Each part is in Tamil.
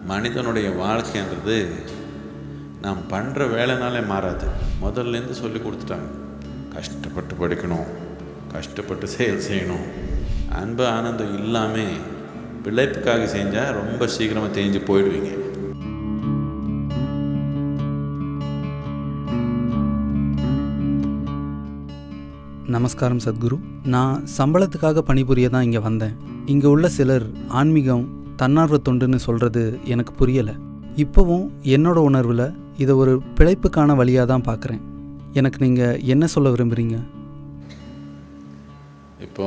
மனிதனுடைய வாழ்க்கைன்றது நாம் பண்ணுற வேலைனாலே மாறாது முதல்லேருந்து சொல்லி கொடுத்துட்டாங்க கஷ்டப்பட்டு படிக்கணும் கஷ்டப்பட்டு செயல் செய்யணும் அன்பு ஆனந்தம் இல்லாமல் பிழைப்புக்காக செஞ்சால் ரொம்ப சீக்கிரமாக தேஞ்சு போயிடுவீங்க நமஸ்காரம் சத்குரு நான் சம்பளத்துக்காக பணிபுரிய தான் இங்கே வந்தேன் இங்கே உள்ள சிலர் ஆன்மீகம் தன்னார்வ தொண்டுன்னு சொல்கிறது எனக்கு புரியலை இப்போவும் என்னோட உணர்வில் இதை ஒரு பிழைப்புக்கான வழியாக தான் பார்க்குறேன் எனக்கு நீங்கள் என்ன சொல்ல விரும்புகிறீங்க இப்போ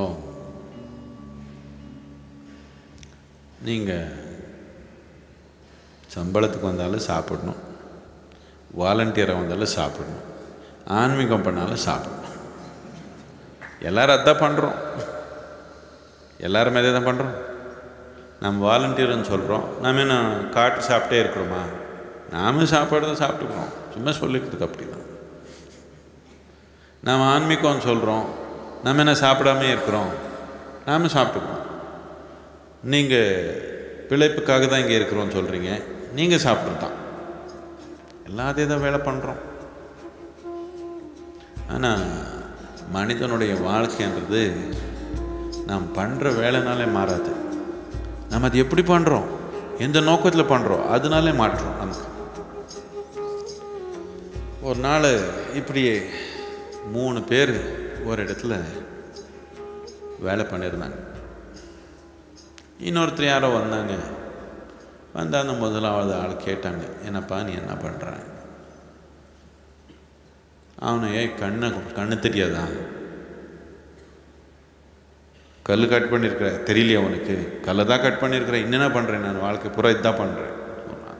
நீங்கள் சம்பளத்துக்கு வந்தாலும் சாப்பிடணும் வாலண்டியராக வந்தாலும் சாப்பிடணும் ஆன்மீகம் பண்ணாலும் சாப்பிடணும் எல்லாரும் அதான் பண்ணுறோம் எல்லாருமே அதே தான் பண்ணுறோம் நம்ம வாலண்டியர்னு சொல்கிறோம் நம்ம என்ன காட்டு சாப்பிட்டே இருக்கிறோமா நாமும் சாப்பாடு தான் சாப்பிட்டுக்கிறோம் சும்மா சொல்லிக்கிறது அப்படி தான் நாம் ஆன்மீகம்னு சொல்கிறோம் நம்ம என்ன சாப்பிடாமே இருக்கிறோம் நாம சாப்பிட்டுக்கிறோம் நீங்கள் பிழைப்புக்காக தான் இங்கே இருக்கிறோன்னு சொல்கிறீங்க நீங்கள் சாப்பிட்றது தான் எல்லாம் அதே தான் வேலை பண்ணுறோம் ஆனால் மனிதனுடைய வாழ்க்கைன்றது நாம் பண்ணுற வேலைனாலே மாறாது நம்ம அது எப்படி பண்ணுறோம் எந்த நோக்கத்தில் பண்ணுறோம் அதனாலே மாற்றுறோம் நமக்கு ஒரு நாள் இப்படியே மூணு பேர் ஒரு இடத்துல வேலை பண்ணியிருந்தாங்க இன்னொருத்தர் யாரோ வந்தாங்க வந்து அந்த முதலாவது ஆள் கேட்டாங்க என்னப்பா நீ என்ன பண்ணுற அவனை ஏய் கண்ணை கண்ணு தெரியாதா கல் கட் பண்ணியிருக்கிற தெரியலையா அவனுக்கு கல்லை தான் கட் பண்ணியிருக்கிறேன் என்னென்ன பண்ணுறேன் நான் வாழ்க்கை பூரா இதுதான் பண்ணுறேன் சொன்னான்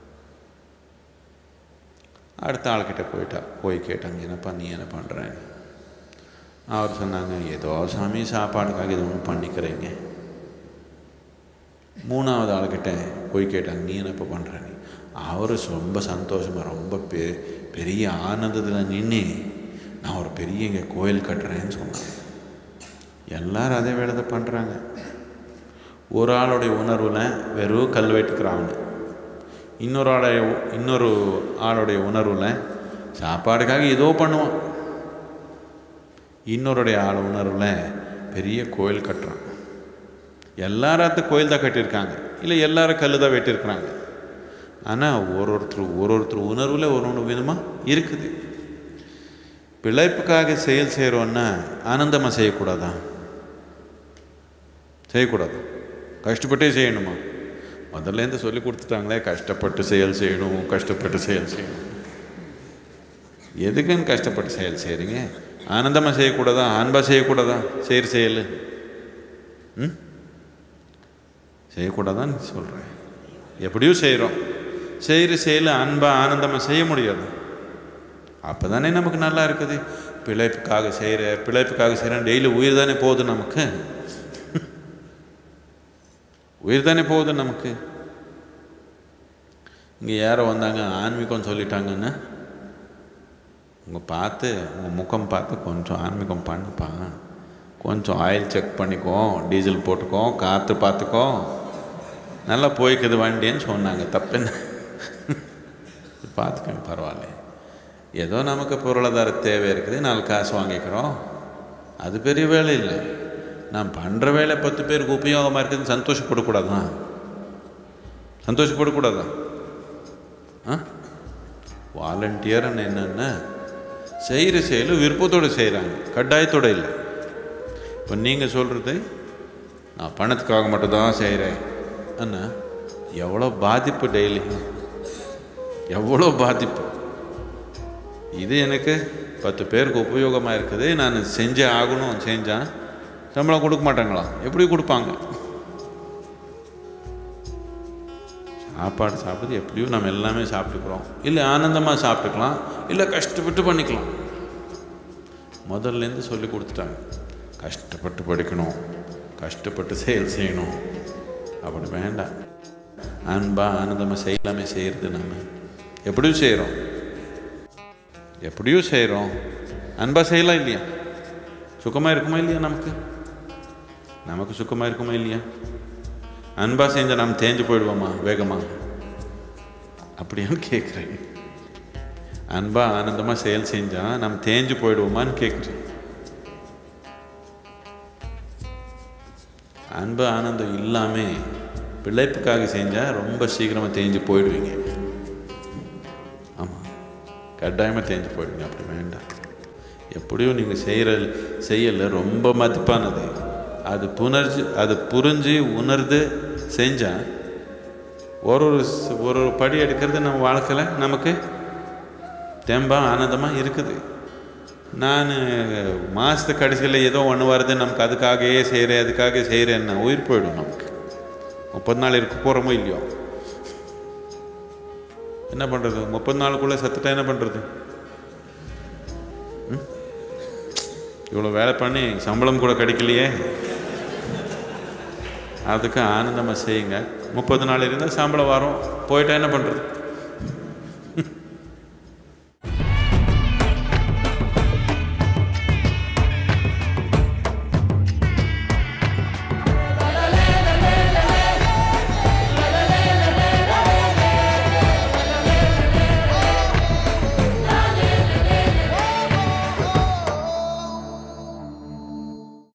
அடுத்த ஆள்கிட்ட போயிட்டா போய் கேட்டாங்க என்னப்பா நீ என்ன பண்ணுறேன் அவர் சொன்னாங்க ஏதோ சாமி சாப்பாடுக்காக இது ஒன்று பண்ணிக்கிறீங்க மூணாவது ஆள்கிட்ட போய் கேட்டாங்க நீ என்னப்பா பண்ணுற நீ அவர் ரொம்ப சந்தோஷமாக ரொம்ப பெ பெரிய ஆனந்தத்தில் நின்று நான் ஒரு பெரிய இங்கே கோயில் கட்டுறேன்னு சொன்னாங்க எல்லாரும் அதே வேலை தான் பண்ணுறாங்க ஒரு ஆளுடைய உணர்வில் வெறும் கல் வெட்டுக்கிறாங்க இன்னொரு ஆளுடைய இன்னொரு ஆளுடைய உணர்வில் சாப்பாடுக்காக ஏதோ பண்ணுவான் இன்னொருடைய ஆள் உணர்வில் பெரிய கோயில் கட்டுறான் எல்லாராத்து கோயில் தான் கட்டியிருக்காங்க இல்லை எல்லாரும் கல் தான் வெட்டியிருக்கிறாங்க ஆனால் ஒரு ஒருத்தர் ஒரு ஒருத்தர் உணர்வில் ஒரு ஒன்று விதமாக இருக்குது பிழைப்புக்காக செயல் செய்கிறோன்னா ஆனந்தமாக செய்யக்கூடாதா செய்யக்கூடாது கஷ்டப்பட்டே செய்யணுமா முதல்லேருந்து சொல்லி கொடுத்துட்டாங்களே கஷ்டப்பட்டு செயல் செய்யணும் கஷ்டப்பட்டு செயல் செய்யணும் எதுக்குன்னு கஷ்டப்பட்டு செயல் செய்கிறீங்க ஆனந்தமாக செய்யக்கூடாதா அன்பாக செய்யக்கூடாதா செய்கிற செயல் ம் செய்யக்கூடாதான்னு சொல்கிறேன் எப்படியும் செய்கிறோம் செய்கிற செயல் அன்பாக ஆனந்தமாக செய்ய முடியாது அப்போ தானே நமக்கு நல்லா இருக்குது பிழைப்புக்காக செய்கிற பிழைப்புக்காக செய்கிறேன் டெய்லி உயிர் தானே போகுது நமக்கு உயிர் தானே போகுது நமக்கு இங்கே யாரோ வந்தாங்க ஆன்மீகம் சொல்லிட்டாங்கன்னு உங்கள் பார்த்து உங்கள் முகம் பார்த்து கொஞ்சம் ஆன்மீகம் பண்ணுப்பா கொஞ்சம் ஆயில் செக் பண்ணிக்கோ டீசல் போட்டுக்கோ காற்று பார்த்துக்கோ நல்லா போய்க்குது வண்டின்னு சொன்னாங்க தப்புன்னு பார்த்துக்கோங்க பரவாயில்ல ஏதோ நமக்கு பொருளாதார தேவை இருக்குது நாலு காசு வாங்கிக்கிறோம் அது பெரிய வேலை இல்லை நான் பண்ணுற வேலை பத்து பேருக்கு உபயோகமாக இருக்குதுன்னு சந்தோஷப்படக்கூடாதா சந்தோஷப்படக்கூடாதா ஆ வாலண்டியர்னு என்னென்னா செய்கிற செயல் விருப்பத்தோடு செய்கிறாங்க கட்டாயத்தோடு இல்லை இப்போ நீங்கள் சொல்கிறது நான் பணத்துக்காக மட்டும்தான் செய்கிறேன் அண்ணா எவ்வளோ பாதிப்பு டெய்லி எவ்வளோ பாதிப்பு இது எனக்கு பத்து பேருக்கு உபயோகமாக இருக்குது நான் செஞ்சே ஆகணும் செஞ்சால் சம்பளம் கொடுக்க மாட்டாங்களா எப்படி கொடுப்பாங்க சாப்பாடு சாப்பிடுறது எப்படியும் நம்ம எல்லாமே சாப்பிட்டுக்கிறோம் இல்லை ஆனந்தமாக சாப்பிட்டுக்கலாம் இல்லை கஷ்டப்பட்டு பண்ணிக்கலாம் முதல்லேருந்து சொல்லி கொடுத்துட்டாங்க கஷ்டப்பட்டு படிக்கணும் கஷ்டப்பட்டு செயல் செய்யணும் அப்படி வேண்டாம் அன்பா ஆனந்தமாக செய்யலாமே செய்கிறது நம்ம எப்படியும் செய்கிறோம் எப்படியும் செய்கிறோம் அன்பா செய்யலாம் இல்லையா சுகமாக இருக்குமா இல்லையா நமக்கு நமக்கு சுகமாக இருக்குமா இல்லையா அன்பாக செஞ்சால் நாம் தேஞ்சு போயிடுவோமா வேகமா அப்படியான்னு கேட்குறேன் அன்பாக ஆனந்தமாக செயல் செஞ்சால் நம்ம தேஞ்சு போயிடுவோமான்னு கேட்குறேன் அன்பு ஆனந்தம் இல்லாமல் பிழைப்புக்காக செஞ்சால் ரொம்ப சீக்கிரமாக தேஞ்சு போயிடுவீங்க ஆமாம் கட்டாயமாக தேஞ்சு போயிடுவீங்க அப்படி வேண்டாம் எப்படியும் நீங்கள் செய்கிற செய்யல ரொம்ப மதிப்பானது அது புணர்ச்சி அது புரிஞ்சு உணர்ந்து செஞ்சால் ஒரு ஒரு ஸ்- ஒரு ஒரு படி எடுக்கிறது நம்ம வாழ்க்கையில் நமக்கு தெம்பா ஆனந்தமாக இருக்குது நான் மாதத்து கடைசியில் ஏதோ ஒன்று வருது நமக்கு அதுக்காகவே செய்கிறேன் அதுக்காக செய்கிறேன்னா உயிர் போயிடும் நமக்கு முப்பது நாள் இருக்க போகிறோமோ இல்லையோ என்ன பண்ணுறது முப்பது நாளுக்குள்ளே சத்துட்டா என்ன பண்ணுறது இவ்வளோ வேலை பண்ணி சம்பளம் கூட கிடைக்கலையே அதுக்கு ஆனந்தமாக செய்யுங்க முப்பது நாள் இருந்தால் சம்பளம் வரும் போயிட்டா என்ன பண்ணுறது